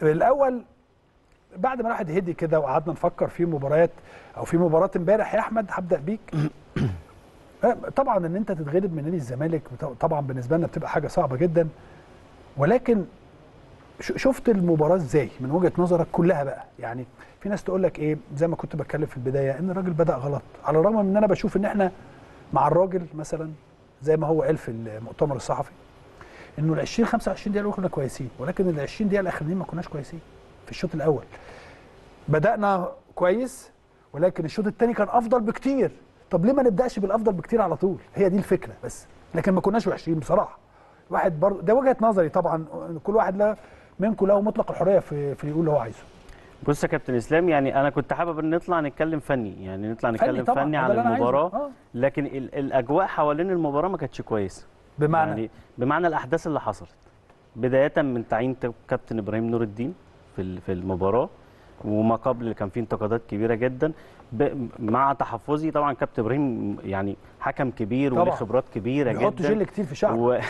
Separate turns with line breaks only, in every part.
الاول بعد ما الواحد هدي كده وقعدنا نفكر في مباريات او في مباراه امبارح يا احمد هبدا بيك طبعا ان انت تتغلب من نادي الزمالك طبعا بالنسبه لنا بتبقى حاجه صعبه جدا ولكن ش- شفت المباراه ازاي من وجهه نظرك كلها بقى يعني في ناس تقول لك ايه زي ما كنت بتكلم في البدايه ان الراجل بدا غلط على الرغم من ان انا بشوف ان احنا مع الراجل مثلا زي ما هو قال في المؤتمر الصحفي انه ال 20 25 دقيقه الاولى كنا كويسين ولكن ال 20 دقيقه الاخرانيين ما كناش كويسين في الشوط الاول بدانا كويس ولكن الشوط الثاني كان افضل بكتير طب ليه ما نبداش بالافضل بكتير على طول هي دي الفكره بس لكن ما كناش وحشين بصراحه واحد برضه ده وجهه نظري طبعا كل واحد له منكم له مطلق الحريه في في يقول اللي هو عايزه
بص يا كابتن اسلام يعني انا كنت حابب ان نطلع نتكلم فني يعني نطلع نتكلم
طبعاً،
فني
ده
عن
اللي أنا عايزه.
المباراه
آه.
لكن ال- الاجواء حوالين المباراه ما كانتش كويسه
بمعنى
يعني بمعنى الاحداث اللي حصلت بدايه من تعيين ت- كابتن ابراهيم نور الدين في ال- في المباراه وما قبل كان في انتقادات كبيره جدا ب- مع تحفظي طبعا كابتن ابراهيم يعني حكم كبير
طبعاً.
وله خبرات كبيره
بيحط
جدا
جل كتير في شعره
و...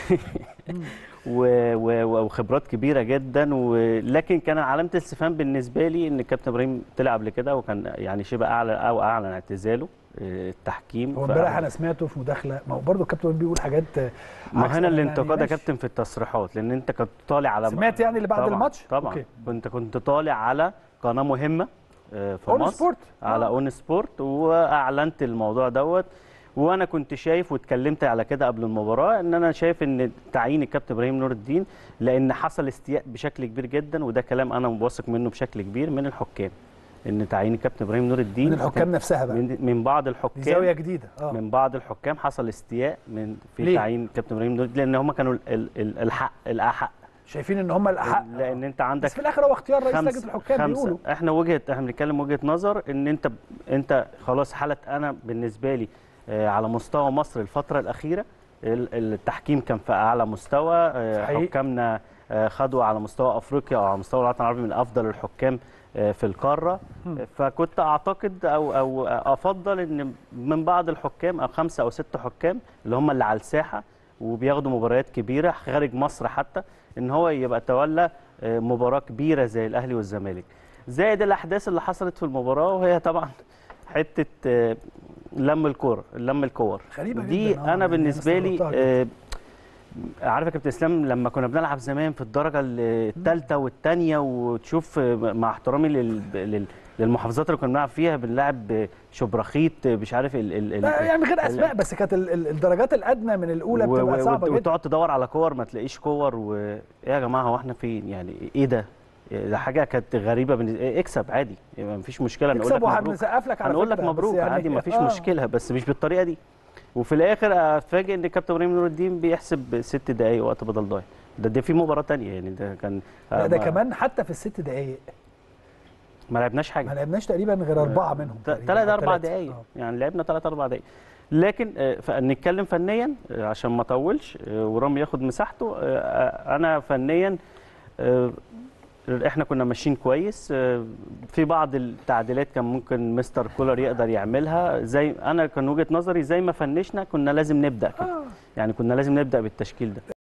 و... و... وخبرات كبيره جدا ولكن كان علامه الاستفهام بالنسبه لي ان الكابتن ابراهيم طلع قبل كده وكان يعني شبه اعلن او اعلن اعتزاله آه، التحكيم
هو
ف-
امبارح انا سمعته في مداخله ما هو برضه الكابتن بيقول حاجات آه،
ما
عكس
هنا
أنا
الانتقاد يا
ماشي.
كابتن في التصريحات لان انت كنت طالع على
سمعت يعني اللي بعد
طبعاً
الماتش؟
طبعا
أوكي.
كنت كنت طالع على قناه مهمه آه، في
أون
مصر
سبورت.
على
آه.
اون سبورت واعلنت الموضوع دوت وانا كنت شايف واتكلمت على كده قبل المباراه ان انا شايف ان تعيين الكابتن ابراهيم نور الدين لان حصل استياء بشكل كبير جدا وده كلام انا واثق منه بشكل كبير من الحكام ان تعيين الكابتن ابراهيم نور الدين
من الحكام نفسها بقى
من, من بعض
دي
الحكام
زاويه جديده اه
من بعض الحكام حصل استياء من في
ليه؟
تعيين كابتن ابراهيم نور لان هم كانوا ال- ال- ال- الحق الاحق
شايفين ان هم الاحق
لان انت عندك
بس في الاخر هو اختيار رئيس
خمس-
لجنه الحكام
خمسة.
بيقولوا
احنا وجهه احنا بنتكلم وجهه نظر ان انت انت خلاص حاله انا بالنسبه لي آه، على مستوى مصر الفتره الاخيره ال- التحكيم كان في اعلى مستوى آه،
صحيح.
حكامنا آه، خدوا على مستوى افريقيا او على مستوى الوطن العربي من افضل الحكام آه، في القاره آه، فكنت اعتقد او او افضل ان من بعض الحكام او خمسه او ست حكام اللي هم اللي على الساحه وبياخدوا مباريات كبيره خارج مصر حتى ان هو يبقى تولى آه، مباراه كبيره زي الاهلي والزمالك زائد الاحداث اللي حصلت في المباراه وهي طبعا حته آه، لم الكوره لم الكور
غريبة
دي
جداً، آه، يعني
انا
أنا
بالنسبه لي
استغربتها
آه، عارف يا كابتن اسلام لما كنا بنلعب زمان في الدرجه الثالثه والثانيه وتشوف آه، مع احترامي لل... لل... للمحافظات اللي كنا بنلعب فيها بنلعب شبرخيت مش عارف ال... ال... ال...
لا يعني من غير
ال-
اسماء بس كانت ال- ال- الدرجات الادنى من الاولى
و-
بتبقى
و-
صعبه
وت-
جدا
وتقعد تدور على كور ما تلاقيش كور و ايه يا جماعه هو احنا فين يعني ايه ده ده حاجه كانت غريبه بالنسبه إيه اكسب عادي ما فيش مشكله نقول
اكسب
لك مبروك
وهنسقف لك على
هنقول لك
فكرة، بس
مبروك
يعني
عادي ما فيش
آه.
مشكله بس مش بالطريقه دي وفي الاخر اتفاجئ ان كابتن ابراهيم نور الدين بيحسب ست دقائق وقت بدل ضايع ده ده في مباراه تانية يعني ده كان
لا ده
ما-
كمان حتى في الست دقائق
ما لعبناش حاجه
ما لعبناش تقريبا غير اربعه منهم تقريباً،
ثلاث
أو
اربع
تلاتة.
دقائق
آه.
يعني لعبنا ثلاث اربع دقائق لكن آه، فنتكلم فنيا آه، عشان ما اطولش آه، ورامي ياخد مساحته آه، آه، انا فنيا آه، احنا كنا ماشيين كويس آه، في بعض التعديلات كان ممكن مستر كولر يقدر يعملها زي انا كان وجهه نظري زي ما فنشنا كنا لازم نبدا كده يعني كنا لازم نبدا بالتشكيل ده